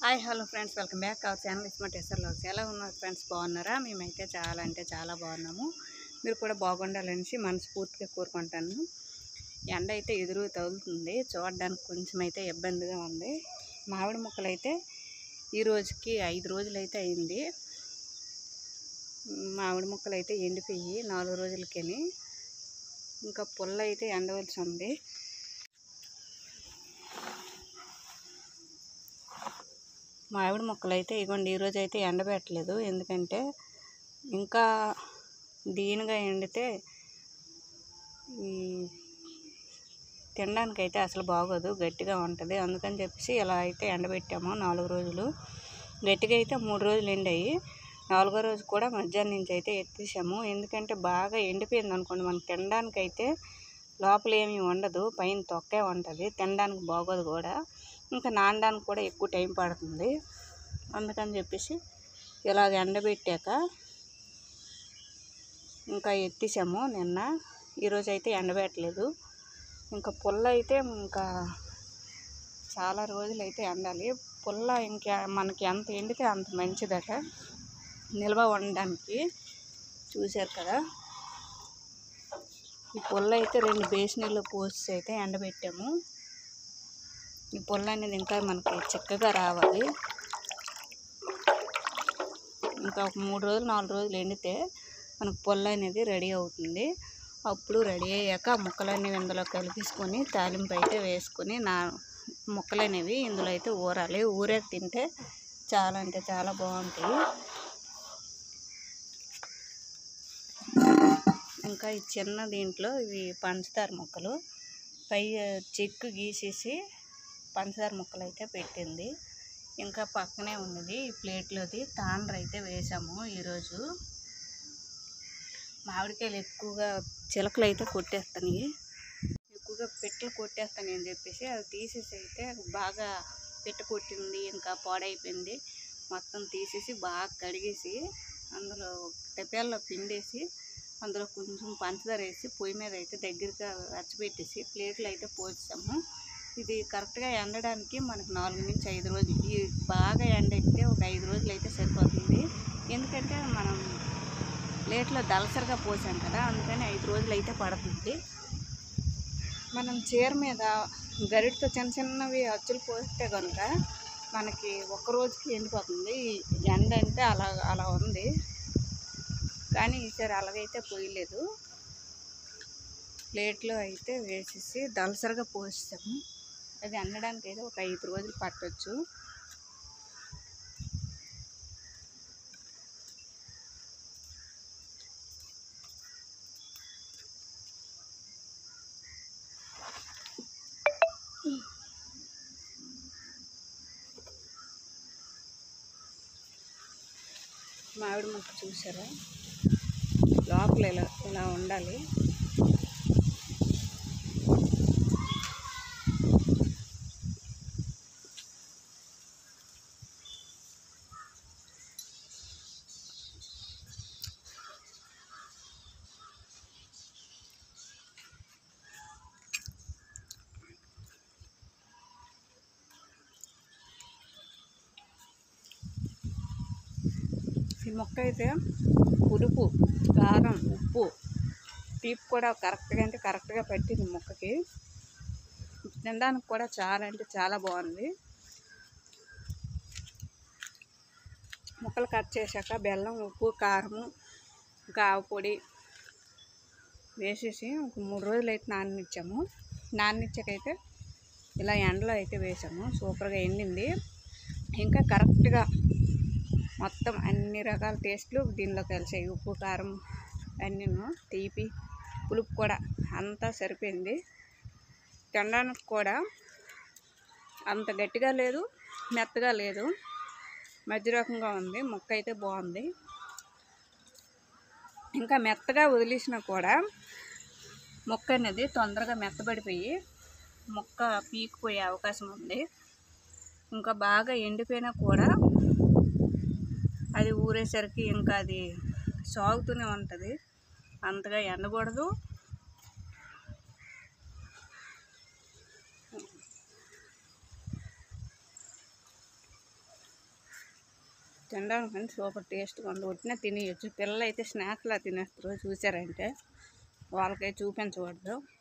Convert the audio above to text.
hi hello friends welcome back our channel ismart SR loves ఎలా ఉన్నారు friends బాగున్నారా మేమైతే చాలా అంటే చాలా బాగున్నాము మీరు కూడా బాగుండాలనేసి మనస్ఫూర్తిగా కోరుకుంటాను ఎండ అయితే ఎదురు తగులుతుంది చూడడానికి కొంచెం అయితే ఇబ్బందిగా ఉంది మామిడి మొక్కలు అయితే ఈ రోజుకి ఐదు రోజులు అయితే అయింది మామిడి మొక్కలు అయితే ఎండిపోయి నాలుగు రోజులకని ఇంకా పుల్ల అయితే ఎండవలసి ఉంది మామిడి మొక్కలు అయితే ఇగోండి ఈరోజు అయితే ఎండబెట్టలేదు ఎందుకంటే ఇంకా దీనిగా ఎండితే ఈ తినడానికైతే అసలు బాగోదు గట్టిగా ఉంటుంది అందుకని చెప్పేసి ఇలా అయితే ఎండబెట్టాము నాలుగు రోజులు గట్టిగా అయితే మూడు రోజులు ఎండాయి నాలుగో రోజు కూడా మధ్యాహ్నం నుంచి అయితే ఎత్తేసాము ఎందుకంటే బాగా ఎండిపోయింది అనుకోండి మనకి తినడానికైతే లోపల ఏమీ ఉండదు పైన తొక్కే ఉంటుంది తినడానికి బాగోదు కూడా ఇంకా నానడానికి కూడా ఎక్కువ టైం పడుతుంది అందుకని చెప్పేసి ఇలాగ ఎండబెట్టాక ఇంకా ఎత్తేసాము నిన్న ఈరోజు అయితే ఎండబెట్టలేదు ఇంకా పుల్ల అయితే ఇంకా చాలా రోజులు అయితే ఎండాలి పుల్ల ఇంకా మనకి ఎంత ఎండితే అంత మంచిదట నిల్వ ఉండడానికి చూశారు కదా ఈ పుల్ల అయితే రెండు బేసినీళ్ళు పోసి అయితే ఎండబెట్టాము ఈ పుల్ల అనేది ఇంకా మనకి చిక్కగా రావాలి ఇంకా ఒక మూడు రోజులు నాలుగు రోజులు ఎండితే మనకు పుల్ల అనేది రెడీ అవుతుంది అప్పుడు రెడీ అయ్యాక ఆ ముక్కలు అనేవి ఇందులో కలిపేసుకొని తాలింపు అయితే వేసుకొని నా ముక్కలు అనేవి ఇందులో అయితే ఊరాలి ఊరాక తింటే చాలా అంటే చాలా బాగుంటాయి ఇంకా ఈ చిన్న దీంట్లో ఇవి పంచదార ముక్కలు పై చెక్కు గీసేసి పంచదార ముక్కలు అయితే పెట్టింది ఇంకా పక్కనే ఉన్నది ఈ ప్లేట్లోది తాండ్ర అయితే వేసాము ఈరోజు మామిడికాయలు ఎక్కువగా చిలకలు అయితే కొట్టేస్తాయి ఎక్కువగా పెట్టెలు కొట్టేస్తాను అని చెప్పేసి అవి తీసేసి అయితే బాగా పెట్టె కొట్టింది ఇంకా పాడైపోయింది మొత్తం తీసేసి బాగా కడిగేసి అందులో తెప్పల్లో పిండేసి అందులో కొంచెం పంచదార వేసి పొయ్యి మీద అయితే దగ్గరగా వెచ్చబెట్టేసి ప్లేట్లు అయితే పోసాము ఇది కరెక్ట్గా ఎండడానికి మనకు నాలుగు నుంచి ఐదు రోజులు ఈ బాగా ఎండెక్కితే ఒక ఐదు రోజులు అయితే సరిపోతుంది ఎందుకంటే మనం ప్లేట్లో దలసరిగా పోసాం కదా అందుకని ఐదు రోజులు అయితే పడుతుంది మనం చీర మీద గరిటతో చిన్న చిన్నవి అచ్చులు పోస్తే కనుక మనకి ఒక రోజుకి ఎండిపోతుంది ఈ ఎండ అంటే అలా అలా ఉంది కానీ ఈసారి అలాగైతే పోయలేదు ప్లేట్లో అయితే వేసేసి దలసరిగా పోస్తాము అది అనడానికి అయితే ఒక ఐదు రోజులు పట్టవచ్చు మామిడి ముక్క చూసారా లోపల ఇలా ఇలా ఉండాలి ఈ మొక్క అయితే పులుపు కారం ఉప్పు తీపి కూడా కరెక్ట్గా అంటే కరెక్ట్గా పట్టింది మొక్కకి తినడానికి కూడా చాలా అంటే చాలా బాగుంది ముక్కలు కట్ చేశాక బెల్లం ఉప్పు కారము ఇంకా ఆవు పొడి వేసేసి ఒక మూడు రోజులు అయితే నాననిచ్చాము నాననిచ్చాకైతే ఇలా ఎండలో అయితే వేసాము సూపర్గా ఎండింది ఇంకా కరెక్ట్గా మొత్తం అన్ని రకాల టేస్ట్లు దీనిలో కలిసాయి ఉప్పు కారం అన్నీను తీపి పులుపు కూడా అంతా సరిపోయింది తినడానికి కూడా అంత గట్టిగా లేదు మెత్తగా లేదు మధ్య రకంగా ఉంది మొక్క అయితే బాగుంది ఇంకా మెత్తగా వదిలేసినా కూడా మొక్క అనేది తొందరగా మెత్తబడిపోయి మొక్క పీకిపోయే అవకాశం ఉంది ఇంకా బాగా ఎండిపోయినా కూడా అది ఊరేసరికి ఇంకా అది సాగుతూనే ఉంటుంది అంతగా ఎండకూడదు తినడానికి కానీ సూపర్ టేస్ట్గా ఉంది వచ్చినా తినేయచ్చు పిల్లలు అయితే స్నాక్స్లా తినేస్తారు చూసారంటే వాళ్ళకై చూపించవద్దు